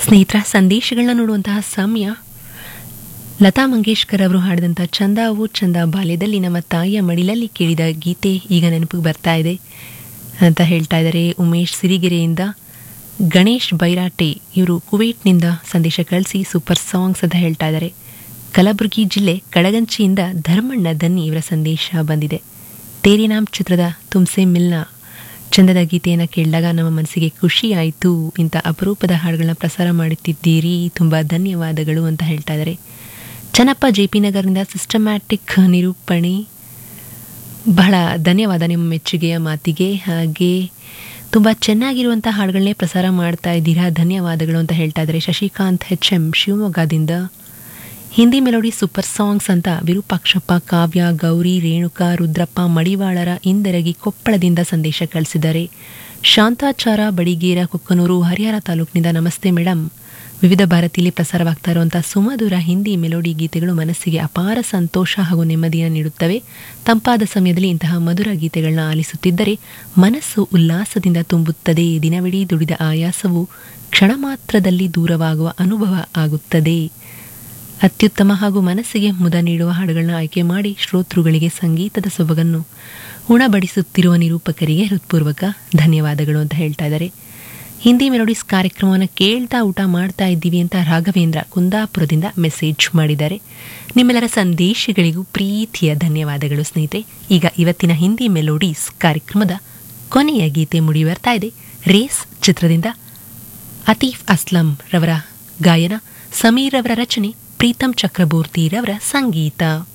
ಸ್ನೇಹಿತರ ಸಂದೇಶಗಳನ್ನ ನೋಡುವಂತಹ ಸಮಯ ಲತಾ ಮಂಗೇಶ್ಕರ್ ಅವರು ಹಾಡಿದಂಥ ಚಂದಾವು ಚಂದ ಬಾಲ್ಯದಲ್ಲಿ ನಮ್ಮ ತಾಯಿಯ ಮಡಿಲಲ್ಲಿ ಕೇಳಿದ ಗೀತೆ ಈಗ ನೆನಪಿಗೆ ಬರ್ತಾ ಇದೆ ಅಂತ ಹೇಳ್ತಾ ಇದ್ದಾರೆ ಉಮೇಶ್ ಸಿರಿಗೆರೆಯಿಂದ ಗಣೇಶ್ ಬೈರಾಟೆ ಇವರು ಕುವೈಟ್ನಿಂದ ಸಂದೇಶ ಕಳಿಸಿ ಸೂಪರ್ ಸಾಂಗ್ಸ್ ಅಂತ ಹೇಳ್ತಾ ಇದ್ದಾರೆ ಕಲಬುರಗಿ ಜಿಲ್ಲೆ ಕಡಗಂಚಿಯಿಂದ ಧರ್ಮಣ್ಣ ದನ್ನಿ ಇವರ ಸಂದೇಶ ಬಂದಿದೆ ತೇರಿನಾಮ್ ಚಿತ್ರದ ತುಮ್ಸೆ ಮಿಲ್ನ ಚಂದದ ಗೀತೆಯನ್ನು ಕೇಳಿದಾಗ ನಮ್ಮ ಮನಸ್ಸಿಗೆ ಖುಷಿ ಆಯಿತು ಇಂಥ ಅಪರೂಪದ ಹಾಡುಗಳನ್ನ ಪ್ರಸಾರ ಮಾಡುತ್ತಿದ್ದೀರಿ ತುಂಬ ಧನ್ಯವಾದಗಳು ಅಂತ ಹೇಳ್ತಾ ಇದ್ದಾರೆ ಚನ್ನಪ್ಪ ಜೆ ಪಿ ನಗರದಿಂದ ಸಿಸ್ಟಮ್ಯಾಟಿಕ್ ನಿರೂಪಣೆ ಬಹಳ ಧನ್ಯವಾದ ನಿಮ್ಮ ಮೆಚ್ಚುಗೆಯ ಮಾತಿಗೆ ಹಾಗೆ ತುಂಬ ಚೆನ್ನಾಗಿರುವಂಥ ಹಾಡುಗಳನ್ನೇ ಪ್ರಸಾರ ಮಾಡ್ತಾ ಇದ್ದೀರಾ ಧನ್ಯವಾದಗಳು ಅಂತ ಹೇಳ್ತಾ ಇದ್ದಾರೆ ಶಶಿಕಾಂತ್ ಎಚ್ ಎಂ ಶಿವಮೊಗ್ಗದಿಂದ ಹಿಂದಿ ಮೆಲೋಡಿ ಸೂಪರ್ ಸಾಂಗ್ಸ್ ಅಂತ ವಿರೂಪಾಕ್ಷಪ್ಪ ಕಾವ್ಯ ಗೌರಿ ರೇಣುಕಾ ರುದ್ರಪ್ಪ ಮಡಿವಾಳರ ಇಂದರಗಿ ಕೊಪ್ಪಳದಿಂದ ಸಂದೇಶ ಕಳಿಸಿದ್ದಾರೆ ಶಾಂತಾಚಾರ ಬಡಿಗೇರ ಕೊಕ್ಕನೂರು ಹರಿಹರ ತಾಲೂಕಿನಿಂದ ನಮಸ್ತೆ ಮೇಡಮ್ ವಿವಿಧ ಭಾರತಿಯಲ್ಲಿ ಪ್ರಸಾರವಾಗ್ತಾ ಇರುವಂಥ ಸುಮಧುರ ಹಿಂದಿ ಮೆಲೋಡಿ ಗೀತೆಗಳು ಮನಸ್ಸಿಗೆ ಅಪಾರ ಸಂತೋಷ ಹಾಗೂ ನೆಮ್ಮದಿಯನ್ನು ನೀಡುತ್ತವೆ ತಂಪಾದ ಸಮಯದಲ್ಲಿ ಇಂತಹ ಮಧುರ ಗೀತೆಗಳನ್ನ ಆಲಿಸುತ್ತಿದ್ದರೆ ಮನಸ್ಸು ಉಲ್ಲಾಸದಿಂದ ತುಂಬುತ್ತದೆ ದಿನವಿಡೀ ದುಡಿದ ಆಯಾಸವು ಕ್ಷಣ ಮಾತ್ರದಲ್ಲಿ ದೂರವಾಗುವ ಅನುಭವ ಆಗುತ್ತದೆ ಅತ್ಯುತ್ತಮ ಹಾಗೂ ಮನಸ್ಸಿಗೆ ಮುದ ನೀಡುವ ಹಾಡುಗಳನ್ನ ಆಯ್ಕೆ ಮಾಡಿ ಶ್ರೋತೃಗಳಿಗೆ ಸಂಗೀತದ ಸೊಬಗನ್ನು ಉಣಬಡಿಸುತ್ತಿರುವ ನಿರೂಪಕರಿಗೆ ಹೃತ್ಪೂರ್ವಕ ಧನ್ಯವಾದಗಳು ಅಂತ ಹೇಳ್ತಾ ಇದ್ದಾರೆ ಹಿಂದಿ ಮೆಲೋಡಿಸ್ ಕಾರ್ಯಕ್ರಮವನ್ನು ಕೇಳ್ತಾ ಊಟ ಮಾಡ್ತಾ ಇದ್ದೀವಿ ಅಂತ ರಾಘವೇಂದ್ರ ಕುಂದಾಪುರದಿಂದ ಮೆಸೇಜ್ ಮಾಡಿದ್ದಾರೆ ನಿಮ್ಮೆಲ್ಲರ ಸಂದೇಶಗಳಿಗೂ ಪ್ರೀತಿಯ ಧನ್ಯವಾದಗಳು ಸ್ನೇಹಿತರೆ ಈಗ ಇವತ್ತಿನ ಹಿಂದಿ ಮೆಲೋಡೀಸ್ ಕಾರ್ಯಕ್ರಮದ ಕೊನೆಯ ಗೀತೆ ಮುಡಿ ಬರ್ತಾ ಇದೆ ರೇಸ್ ಚಿತ್ರದಿಂದ ಅತೀಫ್ ಅಸ್ಲಂ ರವರ ಗಾಯನ ಸಮೀರ್ ರವರ ರಚನೆ ಪ್ರೀತಂ ಚಕ್ರಬೋರ್ತಿ ರವರ ಸಂಗೀತ